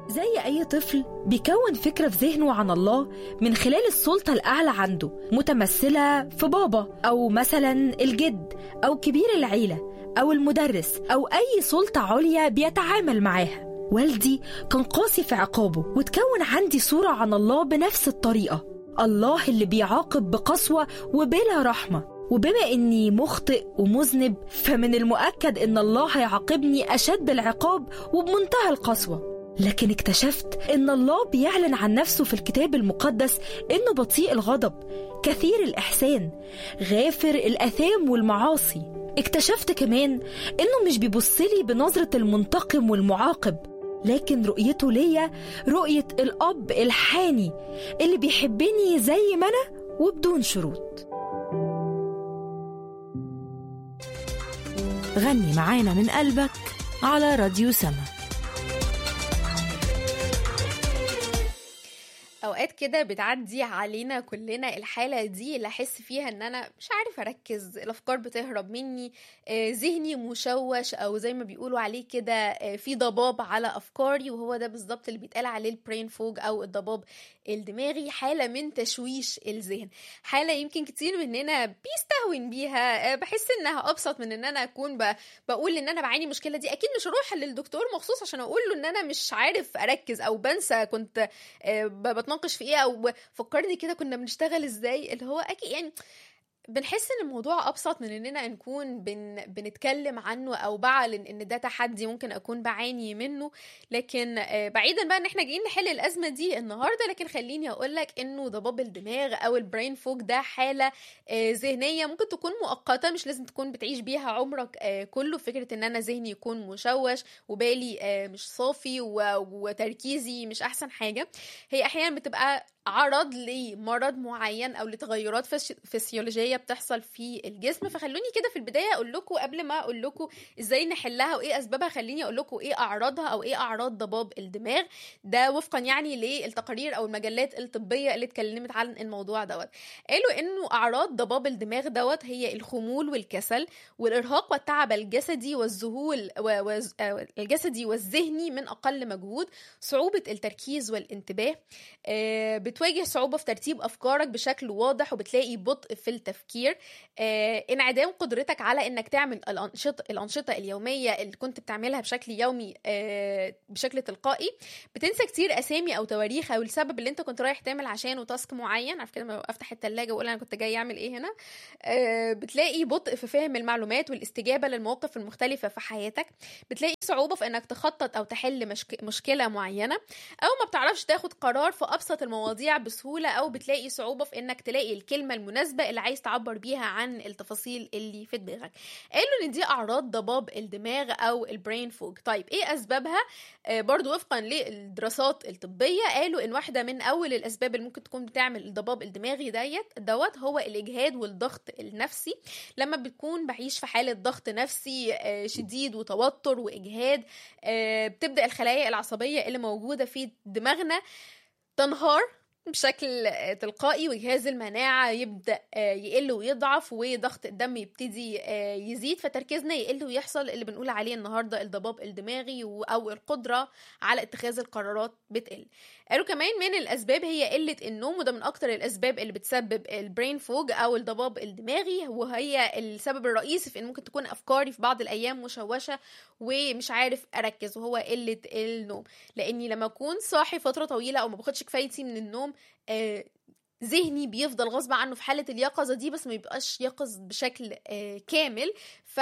زي أي طفل بيكون فكرة في ذهنه عن الله من خلال السلطة الأعلى عنده متمثلة في بابا أو مثلا الجد أو كبير العيلة أو المدرس أو أي سلطة عليا بيتعامل معاها والدي كان قاسي في عقابه وتكون عندي صورة عن الله بنفس الطريقة الله اللي بيعاقب بقسوة وبلا رحمة وبما اني مخطئ ومذنب فمن المؤكد ان الله هيعاقبني اشد العقاب وبمنتهى القسوه لكن اكتشفت ان الله بيعلن عن نفسه في الكتاب المقدس انه بطيء الغضب كثير الاحسان غافر الاثام والمعاصي اكتشفت كمان انه مش بيبصلي بنظره المنتقم والمعاقب لكن رؤيته ليا رؤيه الاب الحاني اللي بيحبني زي ما انا وبدون شروط غني معانا من قلبك على راديو سما اوقات كده بتعدي علينا كلنا الحاله دي اللي احس فيها ان انا مش عارف اركز الافكار بتهرب مني آه، ذهني مشوش او زي ما بيقولوا عليه كده آه، في ضباب على افكاري وهو ده بالظبط اللي بيتقال عليه البرين فوج او الضباب الدماغي حاله من تشويش الذهن حاله يمكن كتير مننا بيستهون بيها آه، بحس انها ابسط من ان انا اكون ب- بقول ان انا بعاني المشكله دي اكيد مش هروح للدكتور مخصوص عشان اقول له ان انا مش عارف اركز او بنسى كنت آه، ب- بتناقش في ايه او فكرني كده كنا بنشتغل ازاي اللي هو اكيد يعني بنحس ان الموضوع ابسط من اننا نكون بن بنتكلم عنه او بعلن ان ده تحدي ممكن اكون بعاني منه لكن آه، بعيدا بقى ان احنا جايين نحل الازمه دي النهارده لكن خليني اقول لك انه ضباب الدماغ او البرين فوج ده حاله آه، ذهنيه ممكن تكون مؤقته مش لازم تكون بتعيش بيها عمرك آه، كله فكره ان انا ذهني يكون مشوش وبالي آه، مش صافي و- وتركيزي مش احسن حاجه هي احيانا بتبقى عرض لمرض معين او لتغيرات فسي- فسيولوجيه بتحصل في الجسم فخلوني كده في البدايه اقول لكم قبل ما اقول لكم ازاي نحلها وايه اسبابها خليني اقول لكم ايه اعراضها او ايه اعراض ضباب الدماغ ده وفقا يعني للتقارير او المجلات الطبيه اللي اتكلمت عن الموضوع دوت قالوا انه اعراض ضباب الدماغ دوت هي الخمول والكسل والارهاق والتعب الجسدي والذهول و- وز- آه، الجسدي والذهني من اقل مجهود صعوبه التركيز والانتباه آه، بتواجه صعوبة في ترتيب أفكارك بشكل واضح وبتلاقي بطء في التفكير آه، انعدام قدرتك على إنك تعمل الأنشطة الأنشطة اليومية اللي كنت بتعملها بشكل يومي آه، بشكل تلقائي بتنسى كتير أسامي أو تواريخ أو السبب اللي أنت كنت رايح تعمل عشانه تاسك معين عارف كده لما أفتح التلاجة وأقول أنا كنت جاي أعمل إيه هنا آه، بتلاقي بطء في فهم المعلومات والاستجابة للمواقف المختلفة في حياتك بتلاقي صعوبة في إنك تخطط أو تحل مشك... مشكلة معينة أو ما بتعرفش تاخد قرار في أبسط المواضيع بسهولة أو بتلاقي صعوبة في إنك تلاقي الكلمة المناسبة اللي عايز تعبر بيها عن التفاصيل اللي في دماغك قالوا إن دي أعراض ضباب الدماغ أو البرين فوج طيب إيه أسبابها آه برضو وفقا للدراسات الطبية قالوا إن واحدة من أول الأسباب اللي ممكن تكون بتعمل الضباب الدماغي ديت دوت هو الإجهاد والضغط النفسي لما بتكون بعيش في حالة ضغط نفسي آه، شديد وتوتر وإجهاد آه، بتبدأ الخلايا العصبية اللي موجودة في دماغنا تنهار بشكل آه، تلقائي وجهاز المناعة يبدأ آه، يقل ويضعف وضغط الدم يبتدي آه، يزيد فتركيزنا يقل ويحصل اللي بنقول عليه النهاردة الضباب الدماغي و- أو القدرة على اتخاذ القرارات بتقل قالوا كمان من الأسباب هي قلة النوم وده من أكتر الأسباب اللي بتسبب البرين فوج أو الضباب الدماغي وهي السبب الرئيسي في إن ممكن تكون أفكاري في بعض الأيام مشوشة ومش عارف أركز وهو قلة النوم لاني لما اكون صاحي فتره طويله او ما باخدش كفايتي من النوم آه ذهني بيفضل غصب عنه في حاله اليقظه دي بس ما يبقاش يقظ بشكل آه كامل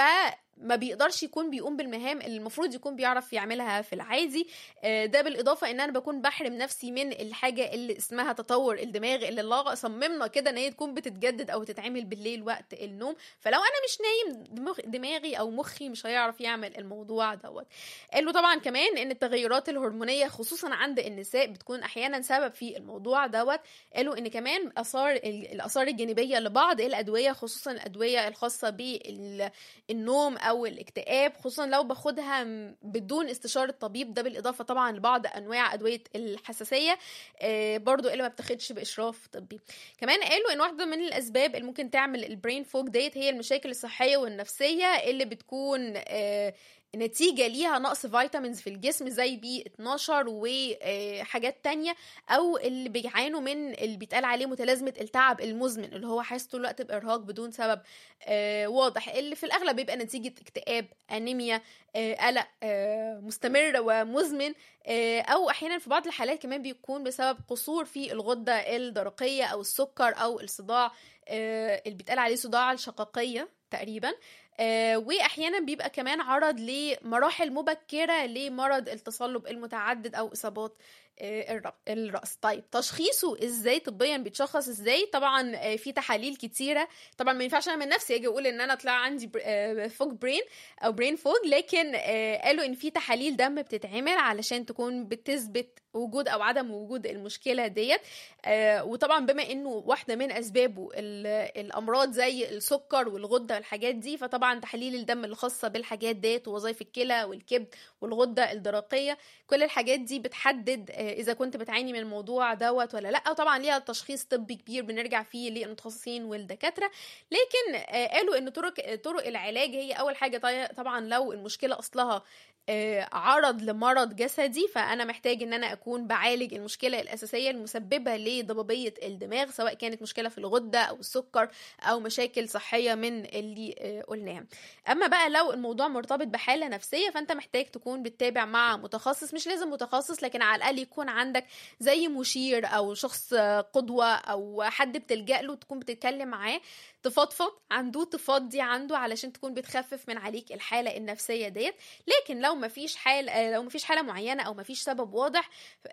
فما بيقدرش يكون بيقوم بالمهام اللي المفروض يكون بيعرف يعملها في العادي آه ده بالاضافه ان انا بكون بحرم نفسي من الحاجه اللي اسمها تطور الدماغ اللي الله صممنا كده ان هي تكون بتتجدد او تتعمل بالليل وقت النوم فلو انا مش نايم دماغ دماغي او مخي مش هيعرف يعمل الموضوع دوت قالوا طبعا كمان ان التغيرات الهرمونيه خصوصا عند النساء بتكون احيانا سبب في الموضوع دوت قالوا ان كمان اثار الاثار الجانبيه لبعض الادويه خصوصا الادويه الخاصه بالنوم او الاكتئاب خصوصا لو باخدها م- بدون استشاره طبيب ده بالاضافه طبعا لبعض انواع ادويه الحساسيه آه، برضو اللي ما بتاخدش باشراف طبي كمان قالوا ان واحده من الاسباب اللي ممكن تعمل البرين فوج ديت هي المشاكل الصحيه والنفسيه اللي بتكون آه، نتيجة ليها نقص فيتامينز في الجسم زي بي 12 وحاجات تانية أو اللي بيعانوا من اللي بيتقال عليه متلازمة التعب المزمن اللي هو حاسس طول الوقت بإرهاق بدون سبب آه، واضح اللي في الأغلب بيبقى نتيجة اكتئاب أنيميا آه، قلق آه، مستمر ومزمن آه، أو أحيانا في بعض الحالات كمان بيكون بسبب قصور في الغدة الدرقية أو السكر أو الصداع آه، اللي بيتقال عليه صداع الشقاقية تقريبا آه، واحيانا بيبقى كمان عرض لمراحل مبكره لمرض التصلب المتعدد او اصابات آه، الر- الراس طيب تشخيصه ازاي طبيا بيتشخص ازاي طبعا آه، في تحاليل كتيره طبعا ما ينفعش انا من نفسي اجي اقول ان انا طلع عندي بر- آه، فوج برين او برين فوج لكن آه، قالوا ان في تحاليل دم بتتعمل علشان تكون بتثبت وجود او عدم وجود المشكله ديت آه، وطبعا بما انه واحده من اسبابه ال- الامراض زي السكر والغده والحاجات دي فطبعا تحاليل الدم الخاصه بالحاجات ديت ووظائف الكلى والكبد والغده الدرقيه كل الحاجات دي بتحدد آه، اذا كنت بتعاني من الموضوع دوت ولا لا وطبعا ليها تشخيص طبي كبير بنرجع فيه للمتخصصين والدكاتره لكن آه، قالوا ان طرق طرق العلاج هي اول حاجه طي- طبعا لو المشكله اصلها آه، عرض لمرض جسدي فانا محتاج ان انا اكون بعالج المشكله الاساسيه المسببه لضبابيه الدماغ سواء كانت مشكله في الغده او السكر او مشاكل صحيه من اللي آه، قلناها اما بقى لو الموضوع مرتبط بحاله نفسيه فانت محتاج تكون بتتابع مع متخصص مش لازم متخصص لكن على الاقل يكون عندك زي مشير او شخص آه، قدوه او حد بتلجأ له تكون بتتكلم معاه تفضفض عنده تفضي عنده علشان تكون بتخفف من عليك الحاله النفسيه ديت لكن لو مفيش حاله آه، لو مفيش حاله معينه او مفيش سبب واضح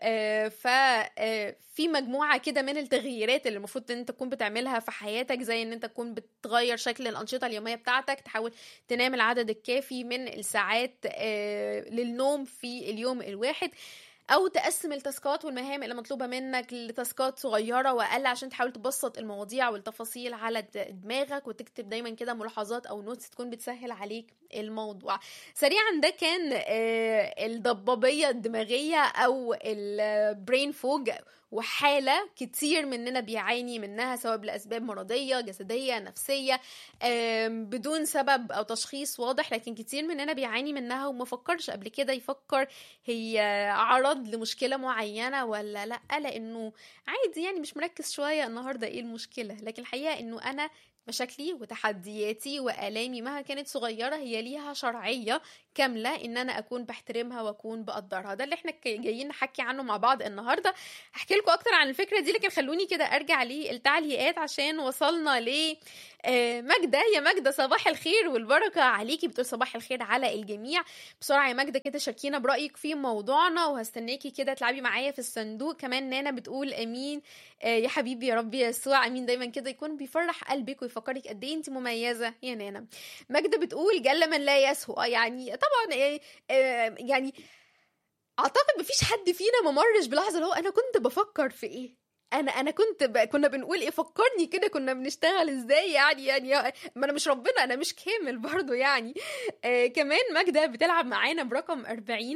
ففي مجموعه كده من التغييرات اللي المفروض ان انت تكون بتعملها في حياتك زي ان انت تكون بتغير شكل الانشطه اليوميه بتاعتك تحاول تنام العدد الكافي من الساعات آه، للنوم في اليوم الواحد او تقسم التاسكات والمهام اللي مطلوبه منك لتاسكات صغيره واقل عشان تحاول تبسط المواضيع والتفاصيل على د- دماغك وتكتب دايما كده ملاحظات او نوتس تكون بتسهل عليك الموضوع سريعا ده كان آه، الضبابيه الدماغيه او البرين فوج وحاله كتير مننا بيعاني منها سواء لاسباب مرضيه جسديه نفسيه آم، بدون سبب او تشخيص واضح لكن كتير مننا بيعاني منها وما فكرش قبل كده يفكر هي عرض لمشكله معينه ولا لا لانه عادي يعني مش مركز شويه النهارده ايه المشكله لكن الحقيقه انه انا مشاكلي وتحدياتي والامي مهما كانت صغيره هي ليها شرعيه كامله ان انا اكون بحترمها واكون بقدرها ده اللي احنا ك- جايين نحكي عنه مع بعض النهارده هحكي لكم اكتر عن الفكره دي لكن خلوني كده ارجع للتعليقات عشان وصلنا ل آه، ماجدة يا ماجدة صباح الخير والبركة عليكي بتقول صباح الخير على الجميع بسرعة يا ماجدة كده شاركينا برأيك في موضوعنا وهستناكي كده تلعبي معايا في الصندوق كمان نانا بتقول امين آه، يا حبيبي يا رب يسوع امين دايما كده يكون بيفرح قلبك ويفكرك قد ايه انت مميزة يا نانا ماجدة بتقول جل من لا يسهو آه، يعني طبعا آه، آه، يعني اعتقد مفيش حد فينا ما مرش بلحظه اللي هو انا كنت بفكر في ايه انا انا كنت ب... كنا بنقول ايه فكرني كده كنا بنشتغل ازاي يعني يعني ما انا مش ربنا انا مش كامل برضو يعني آه كمان ماجدة بتلعب معانا برقم 40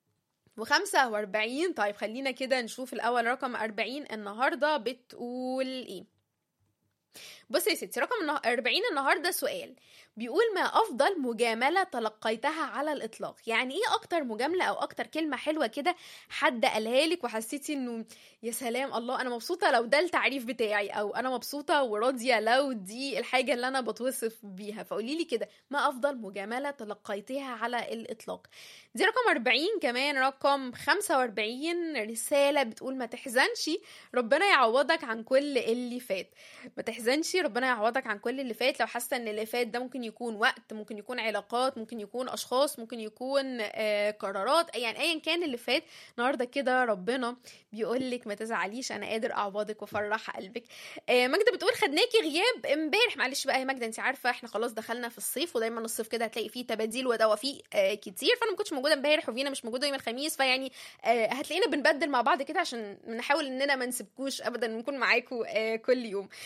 و45 طيب خلينا كده نشوف الاول رقم 40 النهارده بتقول ايه بصي يا ستي رقم النه- 40 النهارده سؤال بيقول ما افضل مجامله تلقيتها على الاطلاق يعني ايه اكتر مجامله او اكتر كلمه حلوه كده حد قالها لك وحسيتي انه يا سلام الله انا مبسوطه لو ده التعريف بتاعي او انا مبسوطه وراضيه لو دي الحاجه اللي انا بتوصف بيها فقولي لي كده ما افضل مجامله تلقيتها على الاطلاق دي رقم 40 كمان رقم 45 رساله بتقول ما تحزنش ربنا يعوضك عن كل اللي فات ما تحزنش ربنا يعوضك عن كل اللي فات لو حاسه ان اللي فات ده ممكن يكون وقت ممكن يكون علاقات ممكن يكون اشخاص ممكن يكون آه قرارات يعني ايا كان اللي فات النهارده كده ربنا بيقول لك ما تزعليش انا قادر اعوضك وافرح قلبك آه ماجده بتقول خدناكي غياب امبارح معلش بقى يا ماجده انت عارفه احنا خلاص دخلنا في الصيف ودايما الصيف كده هتلاقي فيه تباديل ودوافيق آه كتير فانا ما كنتش موجوده امبارح وفينا مش موجوده يوم الخميس فيعني آه هتلاقينا بنبدل مع بعض كده عشان نحاول اننا ما نسيبكوش ابدا ونكون معاكم آه كل يوم آه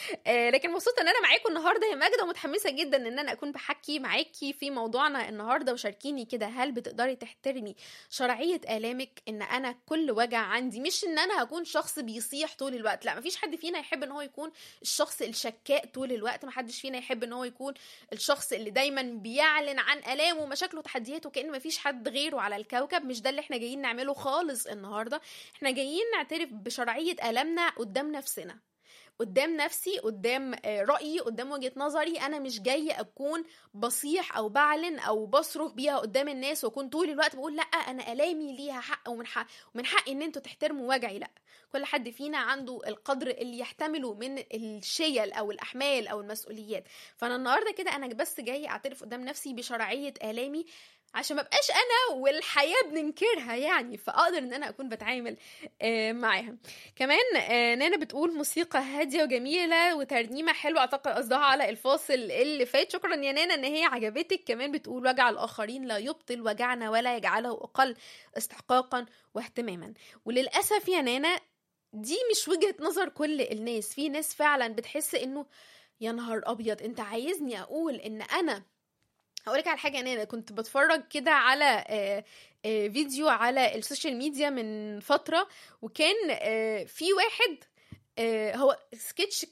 آه لكن مبسوطه ان انا معاكم النهارده يا ماجده ومتحمسه جدا ان انا اكون بحكي معاكي في موضوعنا النهارده وشاركيني كده هل بتقدري تحترمي شرعيه الامك ان انا كل وجع عندي مش ان انا هكون شخص بيصيح طول الوقت لا مفيش حد فينا يحب ان هو يكون الشخص الشكاء طول الوقت محدش فينا يحب ان هو يكون الشخص اللي دايما بيعلن عن الامه ومشاكله وتحدياته كان مفيش حد غيره على الكوكب مش ده اللي احنا جايين نعمله خالص النهارده احنا جايين نعترف بشرعيه المنا قدام نفسنا قدام نفسي قدام رأيي قدام وجهة نظري أنا مش جاية أكون بصيح أو بعلن أو بصرخ بيها قدام الناس وأكون طول الوقت بقول لأ أنا ألامي ليها حق ومن حق ومن حقي إن أنتوا تحترموا وجعي لأ كل حد فينا عنده القدر اللي يحتمله من الشيل أو الأحمال أو المسؤوليات فأنا النهاردة كده أنا بس جاي أعترف قدام نفسي بشرعية آلامي عشان ما بقاش انا والحياه بننكرها يعني فاقدر ان انا اكون بتعامل معاها كمان نانا بتقول موسيقى هاديه وجميله وترنيمه حلوه اعتقد قصدها على الفاصل اللي فات شكرا يا نانا ان هي عجبتك كمان بتقول وجع الاخرين لا يبطل وجعنا ولا يجعله اقل استحقاقا واهتماما وللاسف يا نانا دي مش وجهه نظر كل الناس في ناس فعلا بتحس انه يا نهار ابيض انت عايزني اقول ان انا هقولك على حاجه انا كنت بتفرج كده على آآ آآ فيديو على السوشيال ميديا من فتره وكان في واحد هو سكتش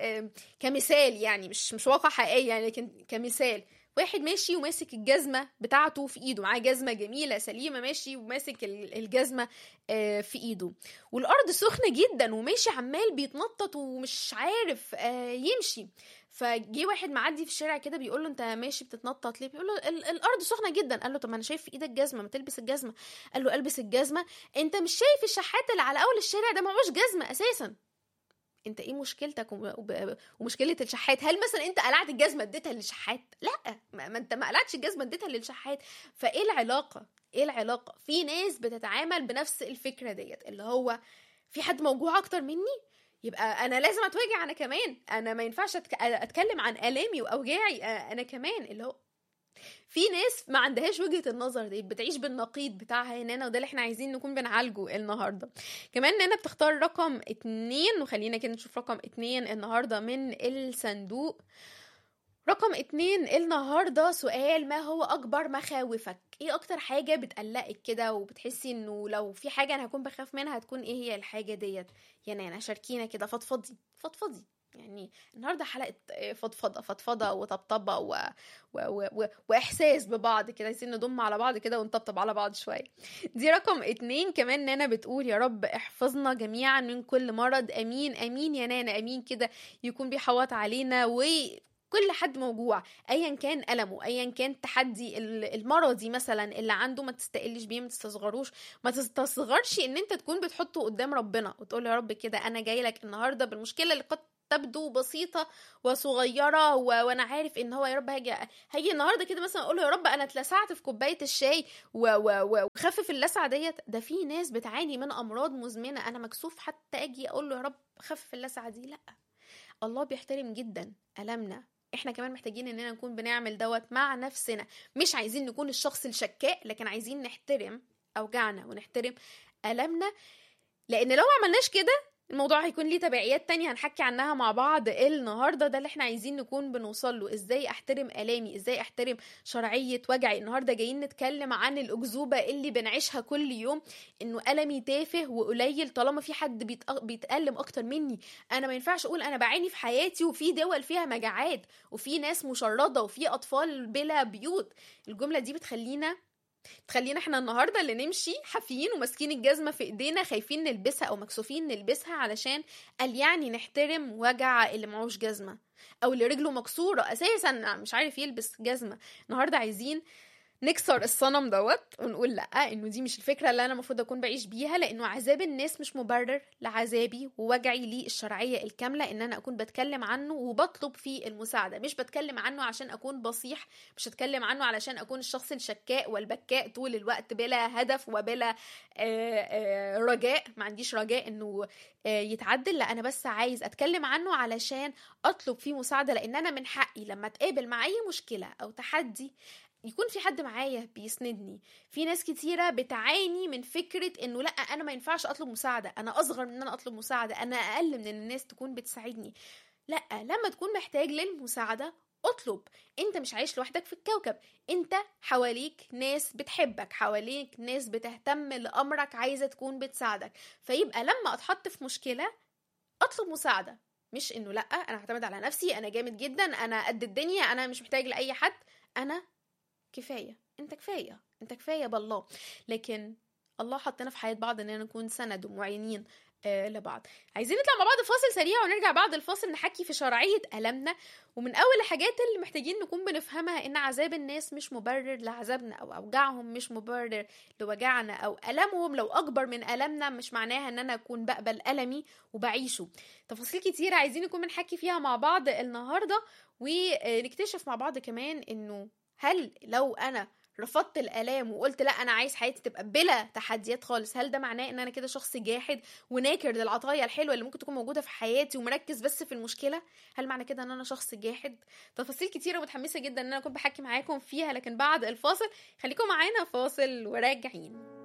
كمثال يعني مش مش واقع حقيقي يعني لكن كمثال واحد ماشي وماسك الجزمه بتاعته في ايده معاه جزمه جميله سليمه ماشي وماسك الجزمه في ايده والارض سخنه جدا وماشي عمال بيتنطط ومش عارف يمشي فجي واحد معدي في الشارع كده بيقول له انت ماشي بتتنطط ليه بيقول له الارض سخنه جدا قال له طب ما انا شايف في ايدك جزمه ما تلبس الجزمه قال له البس الجزمه انت مش شايف الشحات اللي على اول الشارع ده معهوش جزمه اساسا انت ايه مشكلتك ومشكله الشحات هل مثلا انت قلعت الجزمه اديتها للشحات لا ما انت ما قلعتش الجزمه اديتها للشحات فايه العلاقه ايه العلاقه في ناس بتتعامل بنفس الفكره ديت اللي هو في حد موجوع اكتر مني يبقى انا لازم اتوجع انا كمان انا ما ينفعش اتكلم عن الامي واوجاعي انا كمان اللي هو في ناس ما عندهاش وجهه النظر دي بتعيش بالنقيض بتاعها هنا وده اللي احنا عايزين نكون بنعالجه النهارده كمان نانا بتختار رقم اتنين وخلينا كده نشوف رقم اتنين النهارده من الصندوق رقم اتنين النهارده سؤال ما هو اكبر مخاوفك ايه اكتر حاجه بتقلقك كده وبتحسي انه لو في حاجه انا هكون بخاف منها هتكون ايه هي الحاجه ديت يا نانا شاركينا كده فضفضي فضفضي يعني النهارده حلقه فضفضه فضفضه وطبطبه و... و... و... و... واحساس ببعض كده عايزين نضم على بعض كده ونطبطب على بعض شويه دي رقم اتنين كمان نانا بتقول يا رب احفظنا جميعا من كل مرض امين امين يا نانا امين كده يكون بيحوط علينا و كل حد موجوع ايا كان المه ايا كان تحدي المرضي مثلا اللي عنده ما تستقلش بيه ما تستصغروش ما تستصغرش ان انت تكون بتحطه قدام ربنا وتقول يا رب كده انا جاي لك النهارده بالمشكله اللي قد تبدو بسيطة وصغيرة و... وانا عارف ان هو يا رب هاجي هاجي النهارده كده مثلا اقول له يا رب انا اتلسعت في كوباية الشاي و... و... وخفف اللسعة ديت ده في ناس بتعاني من امراض مزمنة انا مكسوف حتى اجي اقول له يا رب خفف اللسعة دي لا الله بيحترم جدا ألمنا احنا كمان محتاجين اننا نكون بنعمل دوت مع نفسنا مش عايزين نكون الشخص الشكاء لكن عايزين نحترم اوجاعنا ونحترم المنا لان لو ما عملناش كده الموضوع هيكون ليه تبعيات تانية هنحكي عنها مع بعض النهاردة ده اللي احنا عايزين نكون بنوصل له ازاي احترم الامي ازاي احترم شرعية وجعي النهاردة جايين نتكلم عن الاكذوبة اللي بنعيشها كل يوم انه المي تافه وقليل طالما في حد بيتأ... بيتألم اكتر مني انا ما ينفعش اقول انا بعاني في حياتي وفي دول فيها مجاعات وفي ناس مشردة وفي اطفال بلا بيوت الجملة دي بتخلينا تخلينا احنا النهارده اللي نمشي حافيين وماسكين الجزمه في ايدينا خايفين نلبسها او مكسوفين نلبسها علشان قال يعني نحترم وجع اللي معوش جزمه او اللي رجله مكسوره اساسا مش عارف يلبس جزمه النهارده عايزين نكسر الصنم دوت ونقول لا انه دي مش الفكره اللي انا المفروض اكون بعيش بيها لانه عذاب الناس مش مبرر لعذابي ووجعي لي الشرعيه الكامله ان انا اكون بتكلم عنه وبطلب فيه المساعده مش بتكلم عنه عشان اكون بصيح مش هتكلم عنه علشان اكون الشخص الشكاء والبكاء طول الوقت بلا هدف وبلا آآ آآ رجاء ما عنديش رجاء انه يتعدل لا انا بس عايز اتكلم عنه علشان اطلب فيه مساعده لان انا من حقي لما اتقابل مع اي مشكله او تحدي يكون في حد معايا بيسندني في ناس كتيرة بتعاني من فكرة انه لا انا ما ينفعش اطلب مساعدة انا اصغر من ان انا اطلب مساعدة انا اقل من ان الناس تكون بتساعدني لا لما تكون محتاج للمساعده اطلب انت مش عايش لوحدك في الكوكب انت حواليك ناس بتحبك حواليك ناس بتهتم لامرك عايزه تكون بتساعدك فيبقى لما اتحط في مشكله اطلب مساعده مش انه لا انا هعتمد على نفسي انا جامد جدا انا قد الدنيا انا مش محتاج لاي حد انا كفايه انت كفايه انت كفايه بالله لكن الله حطنا في حياه بعض اننا نكون سند ومعينين آه لبعض عايزين نطلع مع بعض فاصل سريع ونرجع بعد الفاصل نحكي في شرعيه المنا ومن اول الحاجات اللي محتاجين نكون بنفهمها ان عذاب الناس مش مبرر لعذابنا او اوجاعهم مش مبرر لوجعنا او المهم لو اكبر من المنا مش معناها ان انا اكون بقبل المي وبعيشه تفاصيل كتير عايزين نكون بنحكي فيها مع بعض النهارده ونكتشف مع بعض كمان انه هل لو انا رفضت الالام وقلت لا انا عايز حياتي تبقى بلا تحديات خالص هل ده معناه ان انا كده شخص جاحد وناكر للعطايا الحلوه اللي ممكن تكون موجوده في حياتي ومركز بس في المشكله هل معنى كده ان انا شخص جاحد تفاصيل كتيره ومتحمسه جدا ان انا اكون بحكي معاكم فيها لكن بعد الفاصل خليكم معانا فاصل وراجعين